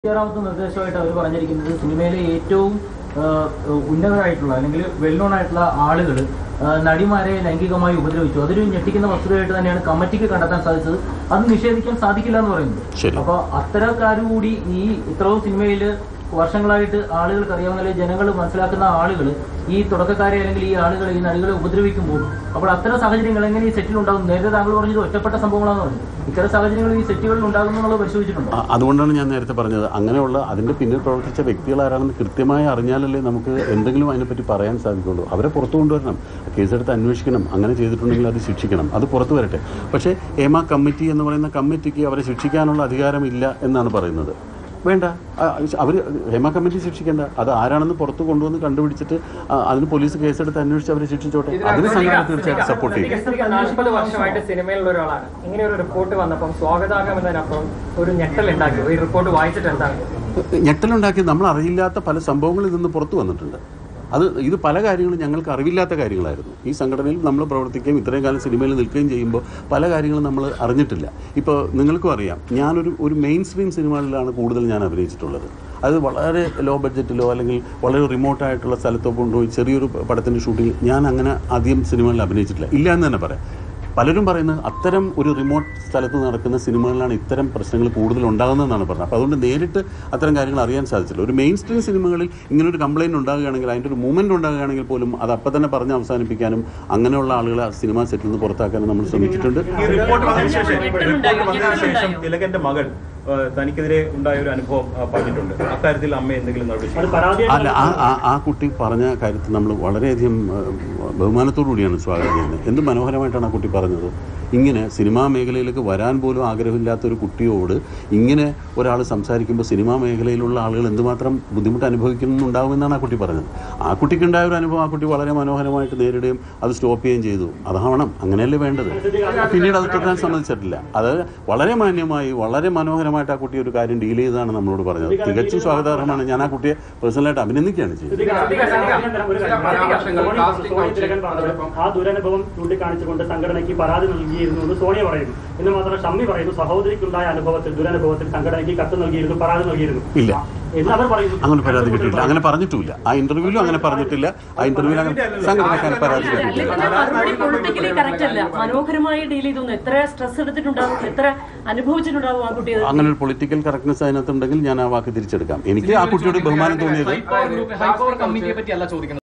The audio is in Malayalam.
അഞ്ചാറാമത്തെ നിർദ്ദേശമായിട്ട് അവർ പറഞ്ഞിരിക്കുന്നത് സിനിമയിലെ ഏറ്റവും ആ, ഉന്നതരായിട്ടുള്ള അല്ലെങ്കിൽ വെൽ നോൺ ആയിട്ടുള്ള ആളുകൾ നടിമാരെ ലൈംഗികമായി ഉപദ്രവിച്ചു അതൊരു ഞെട്ടിക്കുന്ന വസ്തുതയായിട്ട് തന്നെയാണ് കമ്മിറ്റിക്ക് കണ്ടെത്താൻ സാധിച്ചത് അത് നിഷേധിക്കാൻ സാധിക്കില്ല എന്ന് പറയുന്നത് ശരി. അപ്പൊ അത്തരക്കാരുകൂടി ഈ ഇത്രയും സിനിമയിൽ വർഷങ്ങളായിട്ട് ആളുകൾക്ക് അറിയാവുന്ന അല്ലെങ്കിൽ ജനങ്ങൾ മനസ്സിലാക്കുന്ന ആളുകൾ ഈ തുടക്കക്കാരെ അല്ലെങ്കിൽ ഈ ആളുകൾ ഈ നടികളെ ഉപദ്രവിക്കുമ്പോൾ അപ്പോൾ അത്തരം സാഹചര്യങ്ങൾ എങ്ങനെ ഈ സെറ്റിൽ ഉണ്ടാകും നേരത്തെ താങ്കൾ പറഞ്ഞത് ഒറ്റപ്പെട്ട സംഭവങ്ങളാണെന്ന് പറഞ്ഞു ഇത്തരം സാഹചര്യങ്ങൾ ഈ സെറ്റുകളിൽ ഉണ്ടാകുന്നു എന്നുള്ളത് പരിശോധിച്ചിട്ടുണ്ടോ ആ, അതുകൊണ്ടാണ് ഞാൻ നേരത്തെ പറഞ്ഞത് അങ്ങനെയുള്ള അതിന്റെ പിന്നിൽ പ്രവർത്തിച്ച വ്യക്തികൾ ആരാണെന്ന് കൃത്യമായി അറിഞ്ഞാലല്ലേ നമുക്ക് എന്തെങ്കിലും അതിനെപ്പറ്റി പറയാൻ സാധിക്കുള്ളൂ അവരെ പുറത്തു കൊണ്ടുവരണം കേസെടുത്ത് അന്വേഷിക്കണം അങ്ങനെ ചെയ്തിട്ടുണ്ടെങ്കിൽ അത് ശിക്ഷിക്കണം അത് പുറത്തു വരട്ടെ പക്ഷേ ഹേമ കമ്മിറ്റി എന്ന് പറയുന്ന കമ്മിറ്റിക്ക് അവരെ ശിക്ഷിക്കാനുള്ള അധികാരമില്ല എന്നാണ് പറയുന്നത് വേണ്ട അവർ ഹേമ കമ്മിറ്റി ശിക്ഷിക്കേണ്ട അത് ആരാണെന്ന് പുറത്ത് കൊണ്ടുവന്ന് കണ്ടുപിടിച്ചിട്ട് ആ, അതിന് പോലീസ് കേസെടുത്ത് അന്വേഷിച്ച് അവരെ ശിക്ഷിച്ചോട്ടെ അതിന് സംഘടന തീർച്ചയായിട്ടും സപ്പോർട്ട് ചെയ്യും നാൽപ്പത് വർഷമായിട്ട് സിനിമയിലുള്ള ഒരാളാണ് ഇങ്ങനെ ഒരു റിപ്പോർട്ട് വന്നപ്പം സ്വാഗതാർഹം എന്നതിനപ്പുറം ഒരു ഞെട്ടൽ ഉണ്ടാക്കി ഈ റിപ്പോർട്ട് വായിച്ചിട്ട് എന്താണ് ഞെട്ടലുണ്ടാക്കി നമ്മൾ അറിയില്ലാത്ത പല സംഭവങ്ങളിൽ നിന്ന് പുറത്തു വന്നിട്ടുണ്ട് അത് ഇത് പല കാര്യങ്ങളും ഞങ്ങൾക്ക് അറിവില്ലാത്ത കാര്യങ്ങളായിരുന്നു ഈ സംഘടനയിൽ നമ്മൾ പ്രവർത്തിക്കുകയും ഇത്രയും കാലം സിനിമയിൽ നിൽക്കുകയും ചെയ്യുമ്പോൾ പല കാര്യങ്ങളും നമ്മൾ അറിഞ്ഞിട്ടില്ല ഇപ്പോൾ നിങ്ങൾക്കും അറിയാം ഞാനൊരു ഒരു മെയിൻ സ്ട്രീം സിനിമകളിലാണ് കൂടുതൽ ഞാൻ അഭിനയിച്ചിട്ടുള്ളത് അത് വളരെ ലോ ബഡ്ജറ്റിലോ അല്ലെങ്കിൽ വളരെ റിമോട്ടായിട്ടുള്ള സ്ഥലത്തോ കൊണ്ടുപോയി ചെറിയൊരു പടത്തിൻ്റെ ഷൂട്ടിംഗ് ഞാൻ അങ്ങനെ ആദ്യം സിനിമകളിൽ അഭിനയിച്ചിട്ടില്ല ഇല്ല എന്ന് തന്നെ പറയാം പലരും പറയുന്നത് അത്തരം ഒരു റിമോട്ട് സ്ഥലത്ത് നടക്കുന്ന സിനിമകളിലാണ് ഇത്തരം പ്രശ്നങ്ങൾ കൂടുതൽ ഉണ്ടാകുന്നതെന്നാണ് പറഞ്ഞത് അപ്പോൾ അതുകൊണ്ട് നേരിട്ട് അത്തരം കാര്യങ്ങൾ അറിയാൻ സാധിച്ചില്ല ഒരു മെയിൻ സ്ട്രീം സിനിമകളിൽ ഇങ്ങനെ ഒരു കംപ്ലയിൻറ്റ് ഉണ്ടാകുകയാണെങ്കിൽ അതിൻ്റെ ഒരു മൂവ്മെൻറ്റ് ഉണ്ടാകുകയാണെങ്കിൽ പോലും അത് അപ്പം തന്നെ പറഞ്ഞ് അവസാനിപ്പിക്കാനും അങ്ങനെയുള്ള ആളുകളെ ആ സിനിമാ സെറ്റിൽ നിന്ന് പുറത്താക്കാനും നമ്മൾ ശ്രമിച്ചിട്ടുണ്ട് ഈ റിപ്പോർട്ട് വന്നതിന് ശേഷം റിപ്പോർട്ട് വന്നതിന് ശേഷം തിലകന്റെ മകൾ ആ, തനിക്കെതിരെ ഉണ്ടായ ഒരു അനുഭവം ആ, പറഞ്ഞിട്ടുണ്ട് അക്കാര്യത്തിൽ അമ്മ എന്തെങ്കിലും നടപടി ചെയ്യും? അല്ല ആ ആ ആ കുട്ടി പറഞ്ഞ കാര്യത്തിൽ നമ്മൾ വളരെയധികം ഏഹ്, ബഹുമാനത്തോടു കൂടിയാണ് സ്വാഗതം ചെയ്യുന്നത് എന്ത് മനോഹരമായിട്ടാണ് ആ കുട്ടി പറഞ്ഞത് ഇങ്ങനെ സിനിമാ മേഖലയിലേക്ക് വരാൻ പോലും ആഗ്രഹമില്ലാത്ത ഒരു കുട്ടിയോട് ഇങ്ങനെ ഒരാൾ സംസാരിക്കുമ്പോൾ സിനിമാ മേഖലയിലുള്ള ആളുകൾ എന്തുമാത്രം ബുദ്ധിമുട്ട് അനുഭവിക്കുന്നുണ്ടാവുമെന്നാണ് ആ കുട്ടി പറഞ്ഞത് ആ കുട്ടിക്കുണ്ടായ ഒരു അനുഭവം ആ കുട്ടി വളരെ മനോഹരമായിട്ട് നേരിടുകയും അത് സ്റ്റോപ്പ് ചെയ്യുകയും ചെയ്തു അതാവണം അങ്ങനെയല്ലേ വേണ്ടത് പിന്നീട് അത് തുടരാൻ സമ്മതിച്ചിട്ടില്ല അത് വളരെ മാന്യമായി വളരെ മനോഹരമായിട്ട് ആ കുട്ടി ഒരു കാര്യം ഡീൽ ചെയ്തതാണ് നമ്മളോട് പറഞ്ഞത് തികച്ചും സ്വാഗതാർഹമാണ് ഞാൻ ആ കുട്ടിയെ പേഴ്സണലായിട്ട് അഭിനന്ദിക്കുകയാണ് ചെയ്തത് ആ ദുരനുഭവം ചൂണ്ടിക്കാണിച്ചുകൊണ്ട് സംഘടനയ്ക്ക് പരാതി നൽകിയിരുന്നു എന്ന് സോണിയ പറയുന്നു എന്ന് മാത്രമല്ല ഷമ്മി പറയുന്നു സഹോദരിക്കുണ്ടായ അനുഭവത്തിൽ ദുരനുഭവത്തിൽ സംഘടനയ്ക്ക് കത്ത് നൽകിയിരുന്നു പരാതി നൽകിയിരുന്നു ഇല്ല എന്ന് അവർ പറയുന്നു അങ്ങനെ പരാതി കിട്ടിയിട്ടില്ല അങ്ങനെ പറഞ്ഞിട്ടുമില്ല ആ ഇന്റർവ്യൂവിലും അങ്ങനെ പറഞ്ഞിട്ടില്ല ആ ഇന്റർവ്യൂവിൽ അങ്ങനെ സംഘടനക്കാർ പരാതി കിട്ടിയിട്ടില്ല പൊളിറ്റിക്കലി കറക്റ്റ് അല്ല മനോഹരമായി ഡീൽ ചെയ്തു എത്ര സ്ട്രെസ് എടുത്തിട്ടുണ്ടാവും എത്ര അനുഭവിച്ചിട്ടുണ്ടാവും ആ കുട്ടി അത് അങ്ങനെ ഒരു പൊളിറ്റിക്കൽ കറക്റ്റ്നസ് അതിനകത്തുണ്ടെങ്കിൽ ഞാൻ ആ വാക്ക് തിരിച്ചെടുക്കാം എനിക്ക് ആ കുട്ടിയോട് ബഹുമാനം തോന്നിയത് ഹൈപ്പവർ കമ്മിറ്റിയെ പറ്റി അല്ല ചോദിക്കുന്നത്